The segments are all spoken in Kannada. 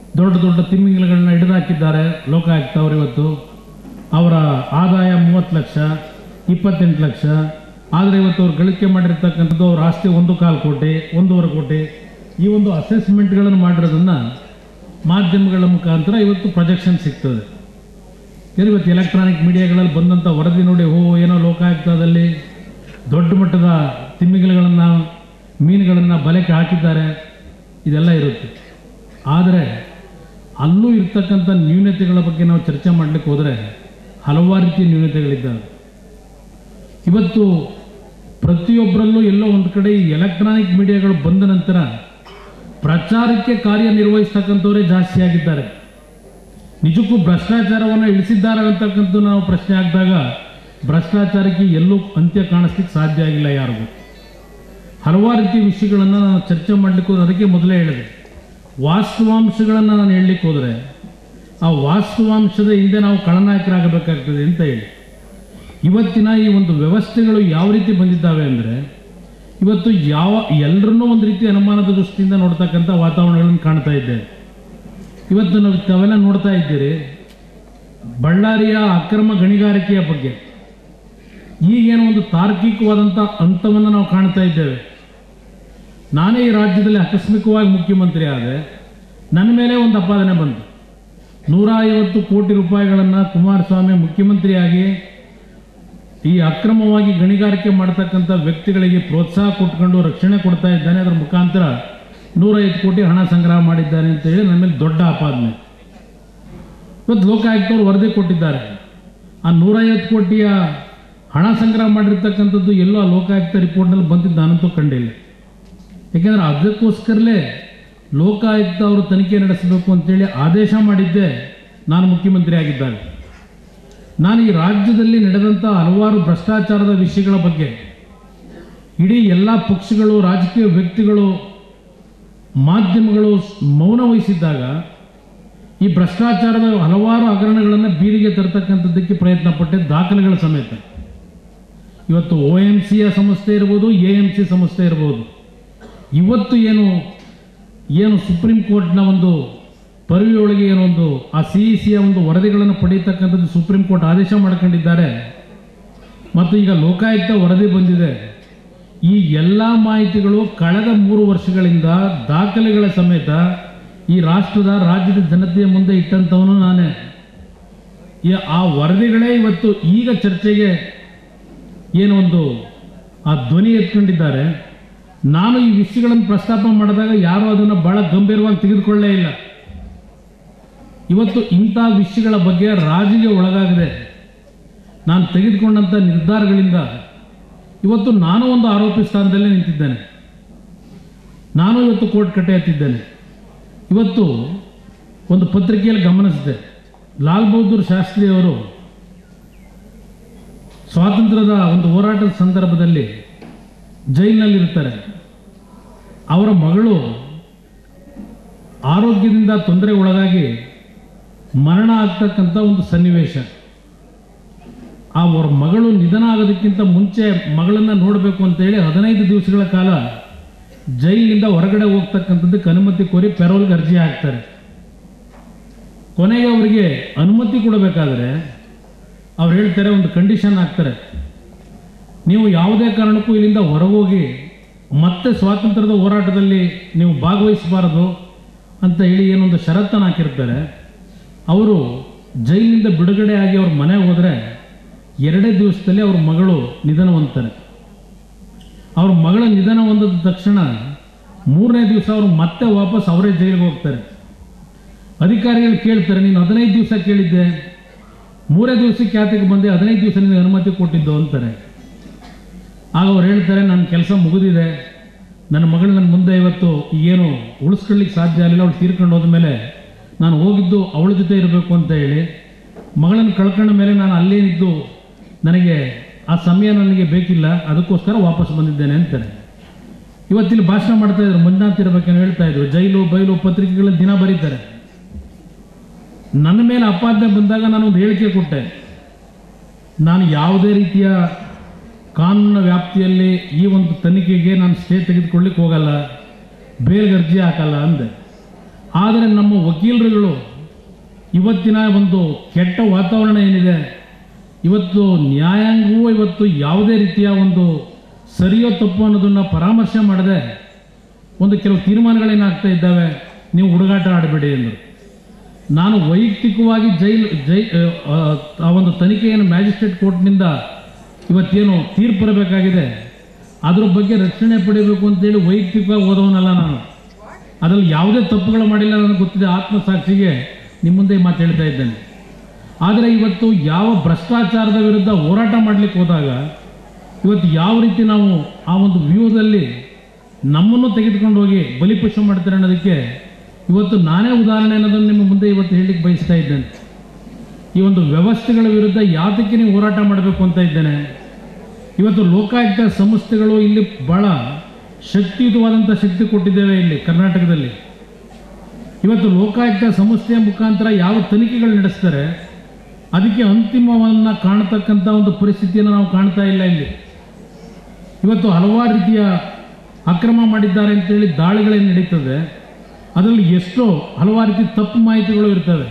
ದೊಡ್ಡ ದೊಡ್ಡ ತಿಮ್ಮಿಂಗಲಗಳನ್ನ ಹಿಡಿದಾಕಿದ್ದಾರೆ ಲೋಕಾಯುಕ್ತ ಅವರು ಇವತ್ತು ಅವರ ಆದಾಯ ಮೂವತ್ತು ಲಕ್ಷ ಇಪ್ಪತ್ತೆಂಟು ಲಕ್ಷ ಆದರೆ ಇವತ್ತು ಅವ್ರು ಗಳಿಕೆ ಮಾಡಿರ್ತಕ್ಕಂಥದ್ದು ಅವ್ರ ಆಸ್ತಿ ಒಂದು ಕಾಲು ಕೋಟಿ ಒಂದೂವರೆ ಕೋಟಿ ಈ ಒಂದು ಅಸೆಸ್ಮೆಂಟ್ಗಳನ್ನು ಮಾಡಿರೋದನ್ನು ಮಾಧ್ಯಮಗಳ ಮುಖಾಂತರ ಇವತ್ತು ಪ್ರೊಜೆಕ್ಷನ್ ಸಿಗ್ತದೆ ಯಾಕಂದ್ರೆ ಇವತ್ತು ಎಲೆಕ್ಟ್ರಾನಿಕ್ ಮೀಡಿಯಾಗಳಲ್ಲಿ ಬಂದಂಥ ವರದಿ ನೋಡಿ ಓ ಏನೋ ಲೋಕಾಯುಕ್ತದಲ್ಲಿ ದೊಡ್ಡ ಮಟ್ಟದ ತಿಮ್ಮಿಗಲಗಳನ್ನು ಮೀನುಗಳನ್ನು ಬಲೆಗೆ ಹಾಕಿದ್ದಾರೆ ಇದೆಲ್ಲ ಇರುತ್ತೆ ಆದರೆ ಅಲ್ಲೂ ಇರ್ತಕ್ಕಂಥ ನ್ಯೂನತೆಗಳ ಬಗ್ಗೆ ನಾವು ಚರ್ಚೆ ಮಾಡಲಿಕ್ಕೆ ಹೋದರೆ ಹಲವಾರು ರೀತಿಯ ನ್ಯೂನತೆಗಳಿದ್ದಾವೆ ಇವತ್ತು ಪ್ರತಿಯೊಬ್ಬರಲ್ಲೂ ಎಲ್ಲೋ ಒಂದು ಕಡೆ ಈ ಎಲೆಕ್ಟ್ರಾನಿಕ್ ಮೀಡಿಯಾಗಳು ಬಂದ ನಂತರ ಪ್ರಚಾರಕ್ಕೆ ಕಾರ್ಯನಿರ್ವಹಿಸ್ತಕ್ಕಂಥವರೇ ಜಾಸ್ತಿ ಆಗಿದ್ದಾರೆ ನಿಜಕ್ಕೂ ಭ್ರಷ್ಟಾಚಾರವನ್ನು ಇಳಿಸಿದ್ದಾರೆ ಅಂತಕ್ಕಂಥ ನಾವು ಪ್ರಶ್ನೆ ಹಾಕಿದಾಗ ಭ್ರಷ್ಟಾಚಾರಕ್ಕೆ ಎಲ್ಲೂ ಅಂತ್ಯ ಕಾಣಿಸ್ಲಿಕ್ಕೆ ಸಾಧ್ಯ ಆಗಿಲ್ಲ ಯಾರಿಗೂ ಹಲವಾರು ರೀತಿಯ ವಿಷಯಗಳನ್ನು ನಾನು ಚರ್ಚೆ ಮಾಡಲಿಕ್ಕೆ ಹೋದ್ರೆ ಅದಕ್ಕೆ ಮೊದಲೇ ಹೇಳಿದೆ ವಾಸ್ತವಾಂಶಗಳನ್ನು ನಾನು ಹೇಳಲಿಕ್ಕೆ ಹೋದರೆ ಆ ವಾಸ್ತವಾಂಶದ ಹಿಂದೆ ನಾವು ಖಳನಾಯಕರಾಗಬೇಕಾಗ್ತದೆ ಅಂತ ಹೇಳಿ ಇವತ್ತಿನ ಈ ಒಂದು ವ್ಯವಸ್ಥೆಗಳು ಯಾವ ರೀತಿ ಬಂದಿದ್ದಾವೆ ಅಂದರೆ ಇವತ್ತು ಯಾವ ಎಲ್ಲರನ್ನೂ ಒಂದು ರೀತಿ ಅನುಮಾನದ ದೃಷ್ಟಿಯಿಂದ ನೋಡ್ತಕ್ಕಂಥ ವಾತಾವರಣಗಳನ್ನು ಕಾಣ್ತಾ ಇದ್ದೇವೆ ಇವತ್ತು ನಾವು ತಾವೆಲ್ಲ ನೋಡ್ತಾ ಇದ್ದೀರಿ ಬಳ್ಳಾರಿಯ ಅಕ್ರಮ ಗಣಿಗಾರಿಕೆಯ ಬಗ್ಗೆ ಈಗೇನೋ ಒಂದು ತಾರ್ಕಿಕವಾದಂಥ ಹಂತವನ್ನು ನಾವು ಕಾಣ್ತಾ ಇದ್ದೇವೆ ನಾನೇ ಈ ರಾಜ್ಯದಲ್ಲಿ ಆಕಸ್ಮಿಕವಾಗಿ ಮುಖ್ಯಮಂತ್ರಿ ಆದೆ ನನ್ನ ಮೇಲೆ ಒಂದು ಅಪಾದನೆ ಬಂತು ನೂರ ಐವತ್ತು ಕೋಟಿ ರೂಪಾಯಿಗಳನ್ನು ಕುಮಾರಸ್ವಾಮಿ ಮುಖ್ಯಮಂತ್ರಿಯಾಗಿ ಈ ಅಕ್ರಮವಾಗಿ ಗಣಿಗಾರಿಕೆ ಮಾಡ್ತಕ್ಕಂಥ ವ್ಯಕ್ತಿಗಳಿಗೆ ಪ್ರೋತ್ಸಾಹ ಕೊಟ್ಕೊಂಡು ರಕ್ಷಣೆ ಕೊಡ್ತಾ ಇದ್ದಾನೆ ಅದರ ಮುಖಾಂತರ ನೂರೈವತ್ತು ಕೋಟಿ ಹಣ ಸಂಗ್ರಹ ಮಾಡಿದ್ದಾನೆ ಅಂತ ಹೇಳಿ ನನ್ನ ಮೇಲೆ ದೊಡ್ಡ ಆಪಾದನೆ ಇವತ್ತು ಲೋಕಾಯುಕ್ತವರು ವರದಿ ಕೊಟ್ಟಿದ್ದಾರೆ ಆ ನೂರೈವತ್ತು ಕೋಟಿಯ ಹಣ ಸಂಗ್ರಹ ಮಾಡಿರ್ತಕ್ಕಂಥದ್ದು ಎಲ್ಲೋ ಆ ಲೋಕಾಯುಕ್ತ ರಿಪೋರ್ಟ್ನಲ್ಲಿ ಬಂದಿದ್ದು ನಾನಂತೂ ಕಂಡಿಲ್ಲ ಯಾಕೆಂದ್ರೆ ಅದಕ್ಕೋಸ್ಕರಲೇ ಲೋಕಾಯುಕ್ತ ಅವರು ತನಿಖೆ ನಡೆಸಬೇಕು ಅಂತೇಳಿ ಆದೇಶ ಮಾಡಿದ್ದೆ ನಾನು ಮುಖ್ಯಮಂತ್ರಿ ಆಗಿದ್ದಾಗ ನಾನು ಈ ರಾಜ್ಯದಲ್ಲಿ ನಡೆದಂಥ ಹಲವಾರು ಭ್ರಷ್ಟಾಚಾರದ ವಿಷಯಗಳ ಬಗ್ಗೆ ಇಡೀ ಎಲ್ಲ ಪಕ್ಷಗಳು ರಾಜಕೀಯ ವ್ಯಕ್ತಿಗಳು ಮಾಧ್ಯಮಗಳು ಮೌನ ವಹಿಸಿದ್ದಾಗ ಈ ಭ್ರಷ್ಟಾಚಾರದ ಹಲವಾರು ಹಗರಣಗಳನ್ನು ಬೀದಿಗೆ ತರತಕ್ಕಂಥದ್ದಕ್ಕೆ ಪ್ರಯತ್ನ ಪಟ್ಟೆ ದಾಖಲೆಗಳ ಸಮೇತ ಇವತ್ತು ಒ ಎಮ್ ಸಿಯ ಸಂಸ್ಥೆ ಇರ್ಬೋದು ಎ ಎಮ್ ಸಿ ಸಂಸ್ಥೆ ಇರ್ಬೋದು ಇವತ್ತು ಏನು ಏನು ಸುಪ್ರೀಂ ಕೋರ್ಟ್ನ ಒಂದು ಪರಿವಿಯೊಳಗೆ ಏನೊಂದು ಆ ಸಿ ಇ ಸಿಯ ಒಂದು ವರದಿಗಳನ್ನು ಪಡೆಯತಕ್ಕಂಥದ್ದು ಸುಪ್ರೀಂ ಕೋರ್ಟ್ ಆದೇಶ ಮಾಡ್ಕೊಂಡಿದ್ದಾರೆ ಮತ್ತು ಈಗ ಲೋಕಾಯುಕ್ತ ವರದಿ ಬಂದಿದೆ ಈ ಎಲ್ಲ ಮಾಹಿತಿಗಳು ಕಳೆದ ಮೂರು ವರ್ಷಗಳಿಂದ ದಾಖಲೆಗಳ ಸಮೇತ ಈ ರಾಷ್ಟ್ರದ ರಾಜ್ಯದ ಜನತೆಯ ಮುಂದೆ ಇಟ್ಟಂಥವನು ನಾನೇ ಈ ಆ ವರದಿಗಳೇ ಇವತ್ತು ಈಗ ಚರ್ಚೆಗೆ ಏನೋ ಒಂದು ಆ ಧ್ವನಿ ಎತ್ಕೊಂಡಿದ್ದಾರೆ ನಾನು ಈ ವಿಷಯಗಳನ್ನು ಪ್ರಸ್ತಾಪ ಮಾಡಿದಾಗ ಯಾರೂ ಅದನ್ನು ಬಹಳ ಗಂಭೀರವಾಗಿ ತೆಗೆದುಕೊಳ್ಳೇ ಇಲ್ಲ ಇವತ್ತು ಇಂಥ ವಿಷಯಗಳ ಬಗ್ಗೆ ರಾಜಿಗೆ ಒಳಗಾಗದೆ ನಾನು ತೆಗೆದುಕೊಂಡಂಥ ನಿರ್ಧಾರಗಳಿಂದ ಇವತ್ತು ನಾನು ಒಂದು ಆರೋಪಿ ಸ್ಥಾನದಲ್ಲೇ ನಿಂತಿದ್ದೇನೆ ನಾನು ಇವತ್ತು ಕೋರ್ಟ್ ಕಟ್ಟೆ ಎತ್ತಿದ್ದೇನೆ ಇವತ್ತು ಒಂದು ಪತ್ರಿಕೆಯಲ್ಲಿ ಗಮನಿಸಿದೆ ಲಾಲ್ ಬಹದ್ದೂರ್ ಶಾಸ್ತ್ರಿ ಅವರು ಸ್ವಾತಂತ್ರ್ಯದ ಒಂದು ಹೋರಾಟದ ಸಂದರ್ಭದಲ್ಲಿ ಜೈಲಿನಲ್ಲಿರ್ತಾರೆ ಅವರ ಮಗಳು ಆರೋಗ್ಯದಿಂದ ತೊಂದರೆ ಒಳಗಾಗಿ ಮರಣ ಆಗ್ತಕ್ಕಂಥ ಒಂದು ಸನ್ನಿವೇಶ ಆ ಅವ್ರ ಮಗಳು ನಿಧನ ಆಗೋದಕ್ಕಿಂತ ಮುಂಚೆ ಮಗಳನ್ನು ನೋಡಬೇಕು ಅಂತೇಳಿ ಹದಿನೈದು ದಿವಸಗಳ ಕಾಲ ಜೈಲಿನಿಂದ ಹೊರಗಡೆ ಹೋಗ್ತಕ್ಕಂಥದ್ದಕ್ಕೆ ಅನುಮತಿ ಕೋರಿ ಪೆರೋಲ್ಗೆ ಅರ್ಜಿ ಹಾಕ್ತಾರೆ ಕೊನೆಗೆ ಅವರಿಗೆ ಅನುಮತಿ ಕೊಡಬೇಕಾದ್ರೆ ಅವ್ರು ಹೇಳ್ತಾರೆ ಒಂದು ಕಂಡೀಷನ್ ಹಾಕ್ತಾರೆ ನೀವು ಯಾವುದೇ ಕಾರಣಕ್ಕೂ ಇಲ್ಲಿಂದ ಹೊರಗೋಗಿ ಮತ್ತೆ ಸ್ವಾತಂತ್ರ್ಯದ ಹೋರಾಟದಲ್ಲಿ ನೀವು ಭಾಗವಹಿಸಬಾರದು ಅಂತ ಹೇಳಿ ಏನೊಂದು ಷರತ್ತನ್ನು ಹಾಕಿರ್ತಾರೆ ಅವರು ಜೈಲಿನಿಂದ ಬಿಡುಗಡೆ ಆಗಿ ಅವ್ರ ಮನೆಗೆ ಹೋದರೆ ಎರಡೇ ದಿವಸದಲ್ಲಿ ಅವ್ರ ಮಗಳು ನಿಧನ ಹೊಂದ್ತಾರೆ ಅವ್ರ ಮಗಳ ನಿಧನ ಹೊಂದಿದ ತಕ್ಷಣ ಮೂರನೇ ದಿವಸ ಅವರು ಮತ್ತೆ ವಾಪಸ್ ಅವರೇ ಜೈಲಿಗೆ ಹೋಗ್ತಾರೆ ಅಧಿಕಾರಿಗಳು ಕೇಳ್ತಾರೆ ನೀನು ಹದಿನೈದು ದಿವಸ ಕೇಳಿದ್ದೆ ಮೂರೇ ದಿವಸಕ್ಕೆ ಯಾತಕ್ಕೆ ಬಂದೆ ಹದಿನೈದು ದಿವಸ ನಿನಗೆ ಅನುಮತಿ ಕೊಟ್ಟಿದ್ದು ಅಂತಾರೆ ಆಗ ಅವ್ರು ಹೇಳ್ತಾರೆ ನನ್ನ ಕೆಲಸ ಮುಗಿದಿದೆ ನನ್ನ ಮಗಳು ನನ್ನ ಮುಂದೆ ಇವತ್ತು ಏನು ಉಳಿಸ್ಕೊಳ್ಳಿಕ್ಕೆ ಸಾಧ್ಯ ಆಗಲಿಲ್ಲ ಅವಳು ತೀರ್ಕೊಂಡು ಹೋದ್ಮೇಲೆ ನಾನು ಹೋಗಿದ್ದು ಅವಳ ಜೊತೆ ಇರಬೇಕು ಅಂತ ಹೇಳಿ ಮಗಳನ್ನು ಕಳ್ಕೊಂಡ ಮೇಲೆ ನಾನು ಅಲ್ಲೇನಿದ್ದು ನನಗೆ ಆ ಸಮಯ ನನಗೆ ಬೇಕಿಲ್ಲ ಅದಕ್ಕೋಸ್ಕರ ವಾಪಸ್ ಬಂದಿದ್ದೇನೆ ಅಂತಾರೆ ಇವತ್ತಿಲ್ಲಿ ಭಾಷಣ ಮಾಡ್ತಾ ಇದ್ರು ಮಂಜುನಾಥ್ ಇರಬೇಕೇನೋ ಹೇಳ್ತಾ ಇದ್ರು ಜೈಲು ಬೈಲು ಪತ್ರಿಕೆಗಳಲ್ಲಿ ದಿನ ಬರೀತಾರೆ ನನ್ನ ಮೇಲೆ ಅಪಾದನೆ ಬಂದಾಗ ನಾನು ಒಂದು ಹೇಳಿಕೆ ಕೊಟ್ಟೆ ನಾನು ಯಾವುದೇ ರೀತಿಯ ಕಾನೂನಿನ ವ್ಯಾಪ್ತಿಯಲ್ಲಿ ಈ ಒಂದು ತನಿಖೆಗೆ ನಾನು ಸ್ಟೇ ತೆಗೆದುಕೊಳ್ಳಿಕ್ಕೆ ಹೋಗಲ್ಲ ಬೇಲ್ಗೆ ಅರ್ಜಿ ಹಾಕಲ್ಲ ಅಂದೆ ಆದರೆ ನಮ್ಮ ವಕೀಲರುಗಳು ಇವತ್ತಿನ ಒಂದು ಕೆಟ್ಟ ವಾತಾವರಣ ಏನಿದೆ ಇವತ್ತು ನ್ಯಾಯಾಂಗವೂ ಇವತ್ತು ಯಾವುದೇ ರೀತಿಯ ಒಂದು ಸರಿಯೋ ತಪ್ಪು ಅನ್ನೋದನ್ನು ಪರಾಮರ್ಶೆ ಮಾಡದೆ ಒಂದು ಕೆಲವು ತೀರ್ಮಾನಗಳೇನಾಗ್ತಾ ಇದ್ದಾವೆ ನೀವು ಹುಡುಗಾಟ ಆಡಬೇಡಿ ಎಂದರು ನಾನು ವೈಯಕ್ತಿಕವಾಗಿ ಜೈಲ್ ಜೈ ಆ, ಆ ಒಂದು ತನಿಖೆಯನ್ನು ಮ್ಯಾಜಿಸ್ಟ್ರೇಟ್ ಕೋರ್ಟ್ನಿಂದ ಇವತ್ತೇನು ತೀರ್ಪು ಬರಬೇಕಾಗಿದೆ ಅದ್ರ ಬಗ್ಗೆ ರಕ್ಷಣೆ ಪಡಿಬೇಕು ಅಂತೇಳಿ ವೈಯಕ್ತಿಕವಾಗಿ ಓದವನಲ್ಲ ನಾನು ಅದರಲ್ಲಿ ಯಾವುದೇ ತಪ್ಪುಗಳು ಮಾಡಿಲ್ಲ ನನಗೆ ಗೊತ್ತಿದೆ ಆತ್ಮಸಾಕ್ಷಿಗೆ ನಿಮ್ಮ ಮುಂದೆ ಈ ಮಾತು ಹೇಳ್ತಾ ಇದ್ದೇನೆ ಆದರೆ ಇವತ್ತು ಯಾವ ಭ್ರಷ್ಟಾಚಾರದ ವಿರುದ್ಧ ಹೋರಾಟ ಮಾಡಲಿಕ್ಕೆ ಹೋದಾಗ ಇವತ್ತು ಯಾವ ರೀತಿ ನಾವು ಆ ಒಂದು ವ್ಯೂಹದಲ್ಲಿ ನಮ್ಮನ್ನು ತೆಗೆದುಕೊಂಡು ಹೋಗಿ ಬಲಿಪುಷ ಮಾಡ್ತಾರೆ ಅನ್ನೋದಕ್ಕೆ ಇವತ್ತು ನಾನೇ ಉದಾಹರಣೆ ಅನ್ನೋದನ್ನು ನಿಮ್ಮ ಮುಂದೆ ಇವತ್ತು ಹೇಳಲಿಕ್ಕೆ ಬಯಸ್ತಾ ಇದ್ದೇನೆ ಈ ಒಂದು ವ್ಯವಸ್ಥೆಗಳ ವಿರುದ್ಧ ಯಾತಕ್ಕೆ ನೀವು ಹೋರಾಟ ಮಾಡಬೇಕು ಅಂತ ಇದ್ದೇನೆ ಇವತ್ತು ಲೋಕಾಯುಕ್ತ ಸಂಸ್ಥೆಗಳು ಇಲ್ಲಿ ಬಹಳ ಶಕ್ತಿಯುತವಾದಂಥ ಶಕ್ತಿ ಕೊಟ್ಟಿದ್ದೇವೆ ಇಲ್ಲಿ ಕರ್ನಾಟಕದಲ್ಲಿ ಇವತ್ತು ಲೋಕಾಯುಕ್ತ ಸಂಸ್ಥೆಯ ಮುಖಾಂತರ ಯಾವ ತನಿಖೆಗಳು ನಡೆಸ್ತಾರೆ ಅದಕ್ಕೆ ಅಂತಿಮವನ್ನು ಕಾಣತಕ್ಕಂಥ ಒಂದು ಪರಿಸ್ಥಿತಿಯನ್ನು ನಾವು ಕಾಣ್ತಾ ಇಲ್ಲ ಇಲ್ಲಿ ಇವತ್ತು ಹಲವಾರು ರೀತಿಯ ಅಕ್ರಮ ಮಾಡಿದ್ದಾರೆ ಅಂತೇಳಿ ದಾಳಿಗಳೇನು ನಡೀತದೆ ಅದರಲ್ಲಿ ಎಷ್ಟೋ ಹಲವಾರು ರೀತಿ ತಪ್ಪು ಮಾಹಿತಿಗಳು ಇರ್ತವೆ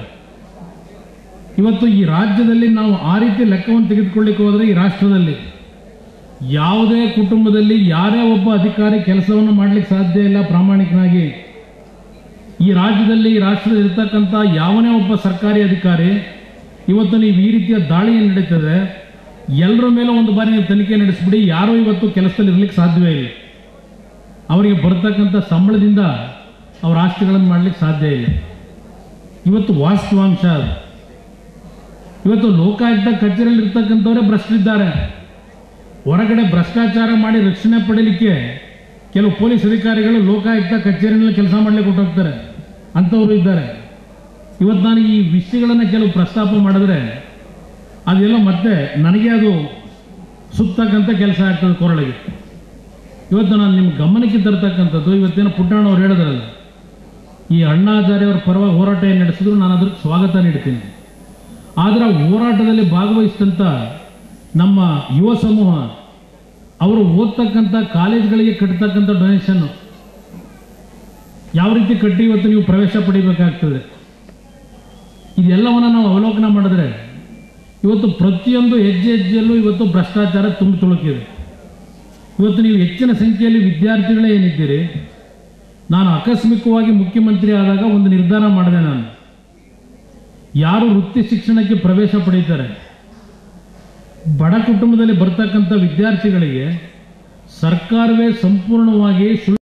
ಇವತ್ತು ಈ ರಾಜ್ಯದಲ್ಲಿ ನಾವು ಆ ರೀತಿ ಲೆಕ್ಕವನ್ನು ತೆಗೆದುಕೊಳ್ಳಿಕ್ಕೆ ಹೋದರೆ ಈ ರಾಷ್ಟ್ರದಲ್ಲಿ ಯಾವುದೇ ಕುಟುಂಬದಲ್ಲಿ ಯಾರೇ ಒಬ್ಬ ಅಧಿಕಾರಿ ಕೆಲಸವನ್ನು ಮಾಡಲಿಕ್ಕೆ ಸಾಧ್ಯ ಇಲ್ಲ ಪ್ರಾಮಾಣಿಕನಾಗಿ ಈ ರಾಜ್ಯದಲ್ಲಿ ಈ ರಾಷ್ಟ್ರದಲ್ಲಿ ಇರ್ತಕ್ಕಂಥ ಯಾವನೇ ಒಬ್ಬ ಸರ್ಕಾರಿ ಅಧಿಕಾರಿ ಇವತ್ತು ನೀವು ಈ ರೀತಿಯ ದಾಳಿ ಏನ್ ನಡೀತದೆ ಎಲ್ಲರ ಮೇಲೆ ಒಂದು ಬಾರಿ ನೀವು ತನಿಖೆ ನಡೆಸಿಬಿಡಿ ಯಾರೂ ಇವತ್ತು ಕೆಲಸದಲ್ಲಿ ಇರ್ಲಿಕ್ಕೆ ಸಾಧ್ಯವೇ ಇಲ್ಲ ಅವರಿಗೆ ಬರ್ತಕ್ಕಂಥ ಸಂಬಳದಿಂದ ಅವರ ಆಸ್ತಿಗಳನ್ನು ಮಾಡಲಿಕ್ಕೆ ಸಾಧ್ಯ ಇಲ್ಲ ಇವತ್ತು ವಾಸ್ತವಾಂಶ ಅದು ಇವತ್ತು ಲೋಕಾಯುಕ್ತ ಕಚೇರಿಯಲ್ಲಿ ಇರ್ತಕ್ಕಂಥವರೇ ಭ್ರಷ್ಟರಿದ್ದಾರೆ ಹೊರಗಡೆ ಭ್ರಷ್ಟಾಚಾರ ಮಾಡಿ ರಕ್ಷಣೆ ಪಡೀಲಿಕ್ಕೆ ಕೆಲವು ಪೊಲೀಸ್ ಅಧಿಕಾರಿಗಳು ಲೋಕಾಯುಕ್ತ ಕಚೇರಿನಲ್ಲಿ ಕೆಲಸ ಮಾಡಲಿಕ್ಕೆ ಹೊರಟೋಗ್ತಾರೆ ಅಂಥವರು ಇದ್ದಾರೆ ಇವತ್ತು ನಾನು ಈ ವಿಷಯಗಳನ್ನು ಕೆಲವು ಪ್ರಸ್ತಾಪ ಮಾಡಿದ್ರೆ ಅದೆಲ್ಲ ಮತ್ತೆ ನನಗೆ ಅದು ಸುತ್ತಕ್ಕಂಥ ಕೆಲಸ ಆಗ್ತದೆ ಕೊರಳಿಗೆ ಇವತ್ತು ನಾನು ನಿಮ್ಮ ಗಮನಕ್ಕೆ ತರ್ತಕ್ಕಂಥದ್ದು ಇವತ್ತೇನೋ ಪುಟ್ಟಣ್ಣವ್ರು ಹೇಳಿದ್ರಲ್ಲ ಈ ಅಣ್ಣಾಚಾರ್ಯವರ ಪರವಾಗಿ ಹೋರಾಟ ಏನು ನಡೆಸಿದ್ರು ನಾನು ಅದಕ್ಕೆ ಸ್ವಾಗತ ನೀಡ್ತೀನಿ ಆದರೆ ಆ ಹೋರಾಟದಲ್ಲಿ ಭಾಗವಹಿಸಿದಂಥ ನಮ್ಮ ಯುವ ಸಮೂಹ ಅವರು ಓದ್ತಕ್ಕಂಥ ಕಾಲೇಜ್ಗಳಿಗೆ ಕಟ್ಟತಕ್ಕಂಥ ಡೊನೇಷನ್ನು ಯಾವ ರೀತಿ ಕಟ್ಟಿ ಇವತ್ತು ನೀವು ಪ್ರವೇಶ ಪಡಿಬೇಕಾಗ್ತದೆ ಇದೆಲ್ಲವನ್ನು ನಾವು ಅವಲೋಕನ ಮಾಡಿದ್ರೆ ಇವತ್ತು ಪ್ರತಿಯೊಂದು ಹೆಜ್ಜೆ ಹೆಜ್ಜೆಯಲ್ಲೂ ಇವತ್ತು ಭ್ರಷ್ಟಾಚಾರ ತುಂಬಿ ತುಳುಕಿದೆ ಇವತ್ತು ನೀವು ಹೆಚ್ಚಿನ ಸಂಖ್ಯೆಯಲ್ಲಿ ವಿದ್ಯಾರ್ಥಿಗಳೇ ಏನಿದ್ದೀರಿ ನಾನು ಆಕಸ್ಮಿಕವಾಗಿ ಮುಖ್ಯಮಂತ್ರಿ ಆದಾಗ ಒಂದು ನಿರ್ಧಾರ ಮಾಡಿದೆ ನಾನು ಯಾರು ವೃತ್ತಿ ಶಿಕ್ಷಣಕ್ಕೆ ಪ್ರವೇಶ ಪಡೀತಾರೆ ಬಡ ಕುಟುಂಬದಲ್ಲಿ ಬರ್ತಕ್ಕಂಥ ವಿದ್ಯಾರ್ಥಿಗಳಿಗೆ ಸರ್ಕಾರವೇ ಸಂಪೂರ್ಣವಾಗಿ ಶುಲ್ಕ